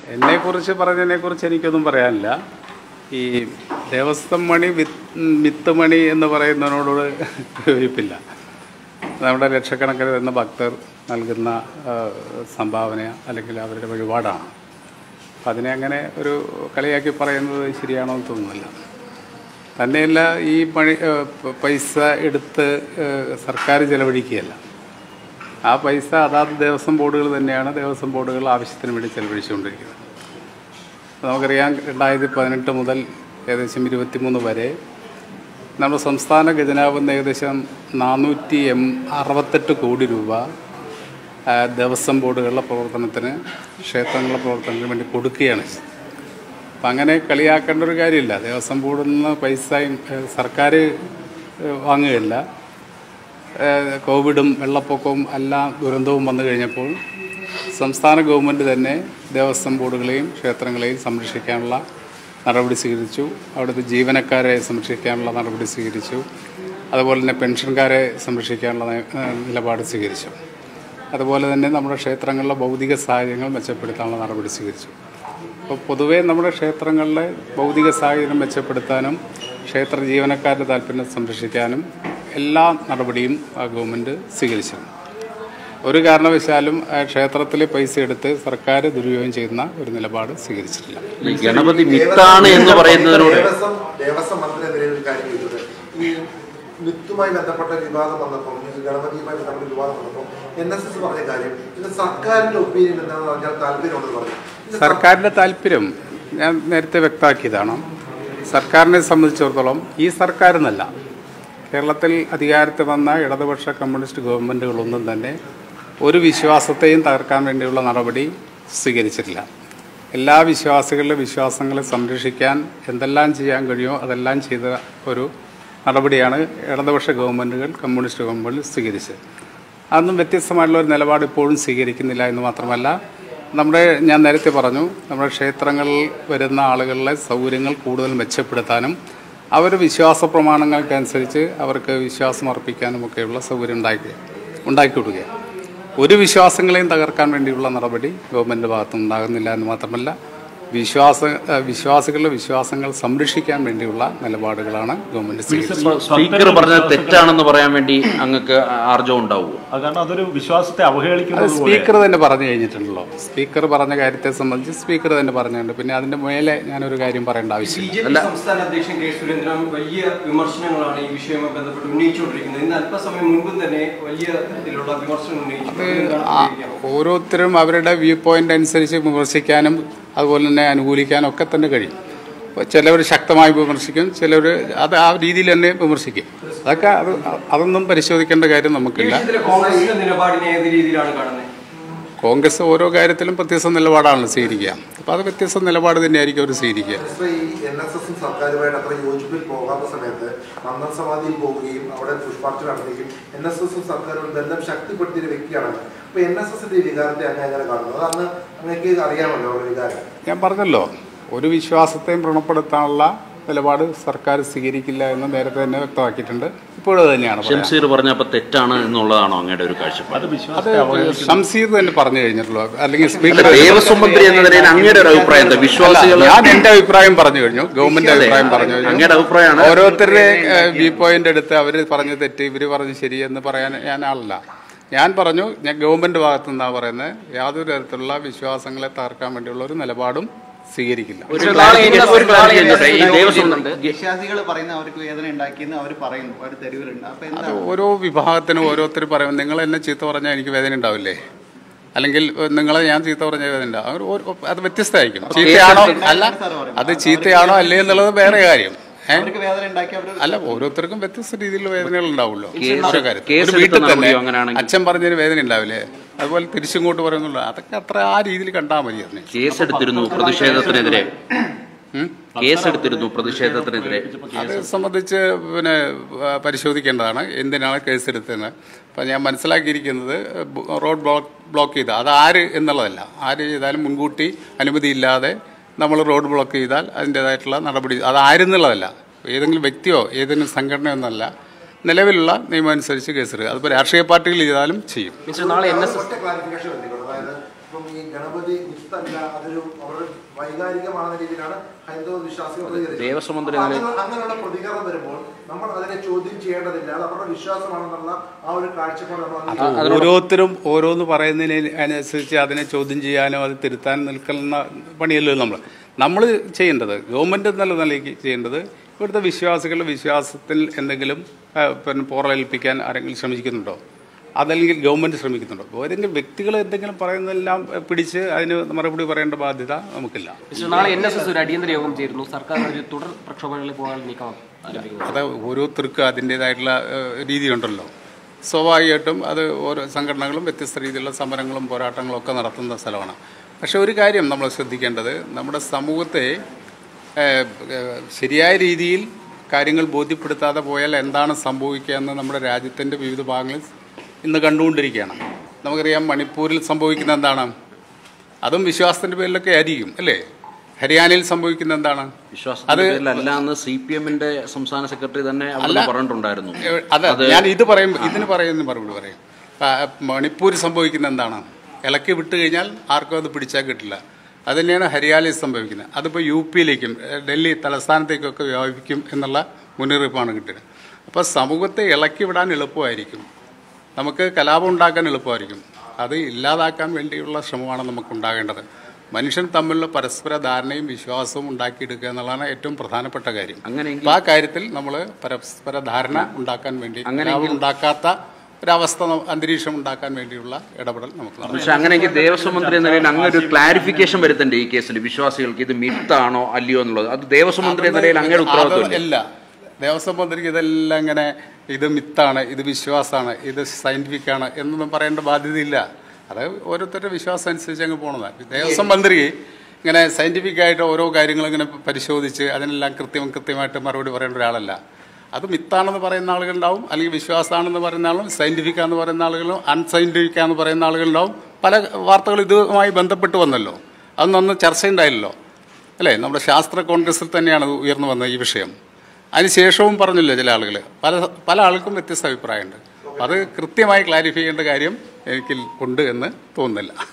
എന്നെക്കുറിച്ച് പറഞ്ഞതിനെക്കുറിച്ച് എനിക്കൊന്നും പറയാനില്ല ഈ ദേവസ്വം മണി വിത്ത് വിത്ത് മണി എന്ന് പറയുന്നതിനോട് യോജിപ്പില്ല നമ്മുടെ ലക്ഷക്കണക്കിന് വരുന്ന ഭക്തർ നൽകുന്ന ആ, സംഭാവന അല്ലെങ്കിൽ അവരുടെ വഴിപാടാണ് അപ്പം അതിനെ അങ്ങനെ ഒരു കളിയാക്കി പറയുന്നത് ശരിയാണോ എന്ന് തോന്നുന്നില്ല തന്നെയല്ല ഈ മണി ആ, പ- പൈസ എടുത്ത് ആ, സർക്കാർ ചെലവഴിക്കുകയല്ല ആ പൈസ അതാത് ദേവസ്വം ബോർഡുകൾ തന്നെയാണ് ദേവസ്വം ബോർഡുകൾ ആവശ്യത്തിന് വേണ്ടി ചെലവഴിച്ചുകൊണ്ടിരിക്കുന്നത് അപ്പോൾ നമുക്കറിയാം രണ്ടായിരത്തി പതിനെട്ട് മുതൽ ഏകദേശം ഇരുപത്തിമൂന്ന് വരെ നമ്മുടെ സംസ്ഥാന ഖജനാവിൽ നിന്ന് ഏകദേശം നാനൂറ്റി എം അറുപത്തെട്ട് കോടി രൂപ ആ, ദേവസ്വം ബോർഡുകളുടെ പ്രവർത്തനത്തിന് ക്ഷേത്രങ്ങളുടെ പ്രവർത്തനത്തിന് വേണ്ടി കൊടുക്കുകയാണ് ചെയ്തത്. അപ്പം അങ്ങനെ കളിയാക്കേണ്ട ഒരു കാര്യമില്ല ദേവസ്വം ബോർഡിൽ നിന്ന് പൈസ ഏഹ്, സർക്കാർ ഏഹ്, വാങ്ങുകയില്ല ഏഹ്, കോവിഡും വെള്ളപ്പൊക്കവും എല്ലാം ദുരന്തവും വന്നു കഴിഞ്ഞപ്പോൾ സംസ്ഥാന ഗവൺമെൻറ് തന്നെ ദേവസ്വം ബോർഡുകളെയും ക്ഷേത്രങ്ങളെയും സംരക്ഷിക്കാനുള്ള നടപടി സ്വീകരിച്ചു അവിടുത്തെ ജീവനക്കാരെ സംരക്ഷിക്കാനുള്ള നടപടി സ്വീകരിച്ചു അതുപോലെ തന്നെ പെൻഷൻകാരെ സംരക്ഷിക്കാനുള്ള നയ- ഏഹ്, നിലപാട് സ്വീകരിച്ചു അതുപോലെ തന്നെ നമ്മുടെ ക്ഷേത്രങ്ങളിലെ ഭൗതിക സാഹചര്യങ്ങൾ മെച്ചപ്പെടുത്താനുള്ള നടപടി സ്വീകരിച്ചു അപ്പോൾ പൊതുവേ നമ്മുടെ ക്ഷേത്രങ്ങളിലെ ഭൗതിക സാഹചര്യം മെച്ചപ്പെടുത്താനും ക്ഷേത്ര ജീവനക്കാരുടെ താല്പര്യം സംരക്ഷിക്കാനും എല്ലാ നടപടിയും ആ ഗവൺമെൻറ് സ്വീകരിച്ചു ഒരു കാരണവശാലും ആ ക്ഷേത്രത്തിലെ പൈസ എടുത്ത് സർക്കാർ ദുരുപയോഗം ചെയ്യുന്ന ഒരു നിലപാട് സ്വീകരിച്ചിട്ടില്ല ഈ ഗണപതി മിത്താണ് എന്ന് പറയുന്നതിനോട് ദേവസ്വം ദേവസ്വം മന്ത്രി എന്ന നിലയിൽ ഒരു കാര്യം ചോദിച്ചത് ഈ മിത്തുമായി ബന്ധപ്പെട്ട വിവാദം വന്നപ്പോൾ ഈ ഗണപതിയുമായി ബന്ധപ്പെട്ട വിവാദം വന്നപ്പോൾ എൻ എസ് എസ് പറഞ്ഞ കാര്യം ഇത് സർക്കാരിന്റെ ഒപ്പീനിയൻ എന്താണെന്ന് പറഞ്ഞാൽ താല്പര്യമുണ്ടെന്ന് പറഞ്ഞു ഇത് സർക്കാരിൻ്റെ താല്പര്യം ഞാൻ നേരത്തെ വ്യക്തമാക്കിയതാണ് സർക്കാരിനെ സംബന്ധിച്ചിടത്തോളം ഈ സർക്കാരെന്നല്ല കേരളത്തിൽ അധികാരത്തിൽ വന്ന ഇടതുപക്ഷ കമ്മ്യൂണിസ്റ്റ് ഗവൺമെൻറ്റുകളൊന്നും തന്നെ ഒരു വിശ്വാസത്തെയും തകർക്കാൻ വേണ്ടിയുള്ള നടപടി സ്വീകരിച്ചിട്ടില്ല എല്ലാ വിശ്വാസികളുടെ വിശ്വാസങ്ങളെ സംരക്ഷിക്കാൻ എന്തെല്ലാം ചെയ്യാൻ കഴിയുമോ അതെല്ലാം ചെയ്ത ഒരു നടപടിയാണ് ഇടതുപക്ഷ ഗവൺമെൻറ്റുകൾ കമ്മ്യൂണിസ്റ്റ് ഗവൺമെൻറ് സ്വീകരിച്ചത് അതൊന്നും വ്യത്യസ്തമായിട്ടുള്ള ഒരു നിലപാട് ഇപ്പോഴും സ്വീകരിക്കുന്നില്ല എന്ന് മാത്രമല്ല നമ്മുടെ ഞാൻ നേരത്തെ പറഞ്ഞു നമ്മുടെ ക്ഷേത്രങ്ങളിൽ വരുന്ന ആളുകളുടെ സൗകര്യങ്ങൾ കൂടുതൽ മെച്ചപ്പെടുത്താനും അവർ വിശ്വാസ പ്രമാണങ്ങൾക്കനുസരിച്ച് അവർക്ക് വിശ്വാസം അർപ്പിക്കാനും ഒക്കെയുള്ള സൗകര്യം ഉണ്ടാക്കി ഉണ്ടാക്കി കൊടുക്കുക ഒരു വിശ്വാസങ്ങളെയും തകർക്കാൻ വേണ്ടിയുള്ള നടപടി ഗവൺമെൻറ് ഭാഗത്തുനിന്ന് ഉണ്ടാകുന്നില്ല എന്ന് മാത്രമല്ല വിശ്വാസ ഏഹ് വിശ്വാസികളുടെ വിശ്വാസങ്ങൾ സംരക്ഷിക്കാൻ വേണ്ടിയുള്ള നിലപാടുകളാണ് ഗവൺമെൻറ് സ്വീകരിച്ചത് സ്പീക്കർ പറഞ്ഞത് തെറ്റാണെന്ന് പറയാൻ വേണ്ടി അങ്ങക്ക് ആർജവം ഉണ്ടാവുമോ അത് കാരണം അതൊരു വിശ്വാസത്തെ അത് അവഹേളിക്കുന്നത് പോലെ സ്പീക്കർ തന്നെ പറഞ്ഞു കഴിഞ്ഞിട്ടുണ്ടല്ലോ സ്പീക്കർ പറഞ്ഞ കാര്യത്തെ സംബന്ധിച്ച് സ്പീക്കർ തന്നെ പറഞ്ഞിട്ടുണ്ട് പിന്നെ അതിന്റെ മേലെ ഞാനൊരു കാര്യം പറയേണ്ട ബി ആവശ്യമില്ല ജെ പി സംസ്ഥാന അധ്യക്ഷൻ കെ സുരേന്ദ്രൻ വലിയ വിമർശനങ്ങളാണ് ഈ വിഷയവുമായി ബന്ധപ്പെട്ട് ഉന്നയിച്ചുകൊണ്ടിരിക്കുന്നത് ഇന്ന് അല്പസമയം മുൻപും തന്നെ വലിയ തരത്തിലുള്ള വിമർശനം ഉന്നയിച്ചു എന്താണ് ആ, പ്രതികരിക്കാനുള്ളത്? ഓരോരുത്തരും അവരുടെ വ്യൂ പോയിന്റ് അനുസരിച്ച് വിമർശിക്കാനും അതുപോലെ തന്നെ അനുകൂലിക്കാനും ഒക്കെ തന്നെ കഴിയും അപ്പോൾ ചിലവർ ശക്തമായി വിമർശിക്കും ചിലവർ അത് ആ രീതിയിൽ തന്നെ വിമർശിക്കും അതൊക്കെ അത് അതൊന്നും പരിശോധിക്കേണ്ട കാര്യം ഈ നമുക്കില്ല വിഷയത്തിലെ കോൺഗ്രസിന്റെ നിലപാടിനെ ഏത് രീതിയിലാണ് കാണുന്നത് കോൺഗ്രസ് ഓരോ കാര്യത്തിലും വ്യത്യസ്ത നിലപാടാണല്ലോ സ്വീകരിക്കുക അപ്പോൾ അത് വ്യത്യസ്ത നിലപാട് തന്നെയായിരിക്കും അവർ സ്വീകരിക്കുക ഇപ്പൊ ഈ എൻ എസ് എസും സർക്കാരുമായിട്ട് അത്ര യോജിപ്പിൽ പോകാത്ത സമയത്ത് മന്ദർ സമാധിയിൽ പോവുകയും അവിടെ പുഷ്പാർച്ചന നടത്തുകയും എൻ എസ് എസും സർക്കാരും ബന്ധം ശക്തിപ്പെടുത്തിയ ഒരു വ്യക്തിയാണ് അപ്പൊ എൻ എസ് എസിന്റെ ഈ വികാരത്തെ അങ്ങനെ അങ്ങനെ കാണുന്നത് അത് അന്ന് അങ്ങേക്ക് അറിയാമല്ലോ അവരുടെ വികാരം ഞാൻ പറഞ്ഞല്ലോ ഒരു വിശ്വാസത്തെയും വ്രണപ്പെടുത്താനുള്ള നിലപാട് സർക്കാർ സ്വീകരിക്കില്ല എന്ന് നേരത്തെ തന്നെ വ്യക്തമാക്കിയിട്ടുണ്ട് ഇപ്പോഴും അത് തന്നെയാണ് പറയാൻ. ഷംസീർ പറഞ്ഞപ്പോ തെറ്റാണ് എന്നുള്ളതാണോ അങ്ങയുടെ ഒരു കാഴ്ചപ്പാട് അത് അത് വിശ്വാസത്തെ അവഹേളിക്കുന്നു ഷംസീർ തന്നെ പറഞ്ഞു കഴിഞ്ഞിട്ടുള്ളൂ അല്ലെങ്കിൽ സ്പീക്കർ ദേവസ്വം മന്ത്രി എന്ന നിലയിൽ അങ്ങയുടെ ഒരു അഭിപ്രായം എന്താ വിശ്വാസികൾ അല്ല, ഞാൻ എന്റെ അഭിപ്രായം പറഞ്ഞു കഴിഞ്ഞു ഗവൺമെന്റ് അഭിപ്രായം പറഞ്ഞു കഴിഞ്ഞു അങ്ങയുടെ അഭിപ്രായമാണ് ഓരോരുത്തരുടെ വ്യൂ പോയിന്റ് എടുത്ത് അവർ പറഞ്ഞ് തെറ്റ് ഇവർ പറഞ്ഞ് ശരി എന്ന് പറയാൻ ഞാൻ ആളല്ല ഞാൻ പറഞ്ഞു ഞാൻ ഗവൺമെന്റ് ഭാഗത്തു നിന്നാണ് പറയുന്നത് യാതൊരു തരത്തിലുള്ള വിശ്വാസങ്ങളെ തകർക്കാൻ വേണ്ടിയുള്ള ഒരു നിലപാടും സ്വീകരിക്കില്ല ഒരു clarification- ഒരു clarification ചോദിച്ചോട്ടെ? ഈ ദേവസ്വം വിശ്വാസികൾ പറയുന്ന അവർക്ക് വേദന ഉണ്ടാക്കിയെന്ന് അവർ പറയുന്നു അവർ തെരുവിലുണ്ട് അപ്പൊ അത് എന്താ ഓരോ വിഭാഗത്തിനും ഓരോരുത്തർ പറയും നിങ്ങൾ എന്നെ ചീത്ത പറഞ്ഞാൽ എനിക്ക് വേദന ഉണ്ടാവില്ലേ അല്ലെങ്കിൽ ഏഹ്, നിങ്ങളെ ഞാൻ ചീത്ത പറഞ്ഞ വേദന ഉണ്ടാവും അവർ ഓരോ- അത് വ്യത്യസ്തമായിരിക്കും ചീത്തയാണോ അല്ല അത് ചീത്തയാണോ അല്ലേ എന്നുള്ളത് വേറെ കാര്യം ഏ? അവർക്ക് വേദന ഉണ്ടാക്കി അവർ അല്ല ഓരോരുത്തർക്കും വ്യത്യസ്ത രീതിയിലുള്ള വേദനകൾ ഉണ്ടാവുമല്ലോ കേസ്- ഓരോ കാര്യത്തിൽ. കേസ് ഒരു വീട്ടിൽ എടുത്ത തന്നെ നടപടിയോ അങ്ങനെയാണെങ്കിൽ? അച്ഛൻ പറഞ്ഞതിന് വേദന ഉണ്ടാവില്ലേ അതുപോലെ തിരിച്ചിങ്ങോട്ട് പറയുന്നുള്ളൂ അതൊക്കെ അത്ര ആ രീതിയിൽ കണ്ടാൽ മതി അതിനെ കേസെടുത്തിരുന്നു പ്രതിഷേധത്തിനെതിരെ കേസെടുത്തിരുന്നു പ്രതിഷേധത്തിനെതിരെ അത് സംബന്ധിച്ച് പിന്നെ ആ, പരിശോധിക്കേണ്ടതാണ് എന്തിനാണ് കേസെടുത്തതെന്ന് അപ്പം ഞാൻ മനസ്സിലാക്കിയിരിക്കുന്നത് ബ- റോഡ് ബ്ലോക്ക് ബ്ലോക്ക് ചെയ്ത അത് ആര് എന്നുള്ളതല്ല ആര് ചെയ്താലും മുൻകൂട്ടി അനുമതിയില്ലാതെ നമ്മൾ റോഡ് ബ്ലോക്ക് ചെയ്താൽ അതിൻ്റേതായിട്ടുള്ള നടപടി അത് ആരെന്നുള്ളതല്ല ഏതെങ്കിലും വ്യക്തിയോ ഏതെങ്കിലും സംഘടനയോ എന്നല്ല നിലവിലുള്ള നിയമം അനുസരിച്ച് കേസെടുക്കുക അതിപ്പോൾ രാഷ്ട്രീയ പാർട്ടികൾ ചെയ്താലും ചെയ്യും നാളെ എൻ എസ് ഒറ്റ ക്ലാരിഫിക്കേഷൻ വേണ്ടിയുള്ളൂ അതായത് ഇപ്പം ഈ ഗണപതി വിത്തല്ല അതൊരു അവരുടെ വൈകാരികമാണെന്ന രീതിയിലാണ് ഹൈന്ദവ വിശ്വാസികൾ പ്രതികരിച്ചത്. ദേവസ്വം മന്ത്രി അപ്പൊ നിലയിൽ- അങ്ങനെ- അങ്ങനെയുള്ള പ്രതികരണം വരുമ്പോൾ നമ്മൾ അതിനെ ചോദ്യം ചെയ്യേണ്ടതില്ല അത് അവരുടെ വിശ്വാസമാണെന്നുള്ള ആ ഒരു കാഴ്ചപ്പാട് നമ്മൾ അത് അംഗീകരിക്കണം. ഓരോരുത്തരും ഓരോന്ന് പറയുന്നതിന് അനുസരിച്ച് അതിനെ ചോദ്യം ചെയ്യാനോ അത് തിരുത്താൻ നിൽക്കുന്ന പണിയല്ലോ നമ്മൾ നമ്മൾ ചെയ്യേണ്ടത് ഗവൺമെൻറ് എന്നുള്ള നിലയ്ക്ക് ചെയ്യേണ്ടത് ഇവിടുത്തെ വിശ്വാസികളുടെ വിശ്വാസത്തിൽ എന്തെങ്കിലും ആ, പിന്നെ പോറലേൽപ്പിക്കാൻ ആരെങ്കിലും ശ്രമിക്കുന്നുണ്ടോ അതല്ലെങ്കിൽ ഗവൺമെൻറ് ശ്രമിക്കുന്നുണ്ടോ ഏതെങ്കിലും വ്യക്തികൾ എന്തെങ്കിലും പറയുന്നതെല്ലാം പിടിച്ച് അതിന് മറുപടി പറയേണ്ട ബാധ്യത നമുക്കില്ല മിസ്റ്റർ, നാളെ എൻ എസ് എസ് ഒരു അടിയന്തര യോഗം ചേരുന്നു സർക്കാർ ഒരു തുടർ പ്രക്ഷോഭങ്ങളിൽ പോകാൻ നീക്കം ആരംഭിക്കുന്നു അത് ഓരോരുത്തർക്കും അതിൻ്റേതായിട്ടുള്ള ഏഹ്, രീതിയുണ്ടല്ലോ സ്വാഭാവികമായിട്ടും അത് ഓരോ സംഘടനകളും വ്യത്യസ്ത രീതിയിലുള്ള സമരങ്ങളും പോരാട്ടങ്ങളും ഒക്കെ നടത്തുന്ന സ്ഥലമാണ് പക്ഷെ ഒരു കാര്യം നമ്മൾ ശ്രദ്ധിക്കേണ്ടത് നമ്മുടെ സമൂഹത്തെ ഏഹ്, ഏഹ്, ശരിയായ രീതിയിൽ കാര്യങ്ങൾ ബോധ്യപ്പെടുത്താതെ പോയാൽ എന്താണ് സംഭവിക്കുക എന്ന് നമ്മുടെ രാജ്യത്തിൻ്റെ വിവിധ ഭാഗങ്ങളിൽ ഇന്ന് കണ്ടുകൊണ്ടിരിക്കുകയാണ് നമുക്കറിയാം മണിപ്പൂരിൽ സംഭവിക്കുന്ന എന്താണ് അതും വിശ്വാസത്തിൻ്റെ പേരിലൊക്കെ ആയിരിക്കും അല്ലേ ഹരിയാനയിൽ സംഭവിക്കുന്ന എന്താണ് വിശ്വാസത്തിന്റെ പേരിലല്ല എന്ന് സി പി എമ്മിന്റെ സംസ്ഥാന സെക്രട്ടറി തന്നെ അവിടെ അല്ല. പറഞ്ഞിട്ടുണ്ടായിരുന്നു ഏ, അതെ ഞാൻ ഇത് പറയും ഇതിന് പറയുന്ന മറുപടി പറയും ആ, മണിപ്പൂർ സംഭവിക്കുന്ന എന്താണ് ഇളക്കി വിട്ട് കഴിഞ്ഞാൽ ആർക്കും അത് പിടിച്ചാൽ കിട്ടില്ല അത് തന്നെയാണ് ഹരിയാനയിൽ സംഭവിക്കുന്നത് അതിപ്പോൾ യു പിയിലേക്കും ഏ, ഡൽഹി തലസ്ഥാനത്തേക്കൊക്കെ വ്യാപിക്കും എന്നുള്ള മുന്നറിയിപ്പാണ് കിട്ടുന്നത് അപ്പോൾ സമൂഹത്തെ ഇളക്കി വിടാൻ എളുപ്പമായിരിക്കും നമുക്ക് കലാപം ഉണ്ടാക്കാൻ എളുപ്പമായിരിക്കും അത് ഇല്ലാതാക്കാൻ വേണ്ടിയുള്ള ശ്രമമാണ് നമുക്ക് ഉണ്ടാകേണ്ടത് മനുഷ്യൻ തമ്മിലുള്ള പരസ്പര ധാരണയും വിശ്വാസവും ഉണ്ടാക്കിയെടുക്കുക എന്നുള്ളതാണ് ഏറ്റവും പ്രധാനപ്പെട്ട കാര്യം അങ്ങനെയെങ്കിൽ- അപ്പോൾ ആ കാര്യത്തിൽ നമ്മൾ പരസ്പര ധാരണ ഉണ്ടാക്കാൻ വേണ്ടി കലാപം ഉണ്ടാക്കാത്ത ഒരവസ്ഥ ന- അന്തരീക്ഷം ഉണ്ടാക്കാൻ വേണ്ടിയുള്ള ഇടപെടൽ നമുക്ക് നടത്താം പക്ഷെ അങ്ങനെയെങ്കിൽ ദേവസ്വം മന്ത്രി എന്ന നിലയിൽ അങ്ങനെ ഒരു ക്ലാരിഫിക്കേഷൻ വരുത്തണ്ടേ ഈ കേസിൽ വിശ്വാസികൾക്ക് ഇത് മിത്താണോ അല്ലയോ എന്നുള്ളത് അത് ദേവസ്വം മന്ത്രി എന്ന നിലയിൽ അങ്ങനെ ഉത്തരവാദിത്വമില്ല ഇല്ല ദേവസ്വം മന്ത്രിക്ക് ഇതെല്ലാം ഇങ്ങനെ ഇത് മിത്താണ് ഇത് വിശ്വാസമാണ് ഇത് സയന്റിഫിക് ആണ് എന്നൊന്നും പറയേണ്ട ബാധ്യതയില്ല അത് ഓരോരുത്തരുടെ വിശ്വാസം അനുസരിച്ച് അങ്ങ് പോണതാണ് ദേവസ്വം മന്ത്രി ഇങ്ങനെ സയന്റിഫിക് ആയിട്ട് ഓരോ കാര്യങ്ങളും ഇങ്ങനെ പരിശോധിച്ച് അതിനെല്ലാം കൃത്യം കൃത്യമായിട്ട് മറുപടി പറയേണ്ട ഒരാളല്ല അത് മിത്താണെന്ന് പറയുന്ന ആളുകളുണ്ടാവും അല്ലെങ്കിൽ വിശ്വാസമാണെന്ന് പറയുന്ന ആളും സയന്റിഫിക് ആണെന്ന് പറയുന്ന ആളുകളും അൺസയന്റിഫിക് ആണെന്ന് പറയുന്ന ആളുകളുണ്ടാവും പല വാർത്തകൾ ഇതുമായി ബന്ധപ്പെട്ട് വന്നല്ലോ അതൊന്നും അന്ന് ചർച്ചയുണ്ടായില്ലല്ലോ അല്ലേ നമ്മുടെ ശാസ്ത്ര കോൺഗ്രസിൽ തന്നെയാണ് ഇത് ഉയർന്നു വന്ന ഈ വിഷയം അതിനുശേഷവും പറഞ്ഞില്ല ചില ആളുകൾ പല പല ആൾക്കും വ്യത്യസ്ത അഭിപ്രായമുണ്ട് അത് കൃത്യമായി ക്ലാരിഫൈ ചെയ്യേണ്ട കാര്യം എനിക്ക് ഉണ്ട് എന്ന് തോന്നുന്നില്ല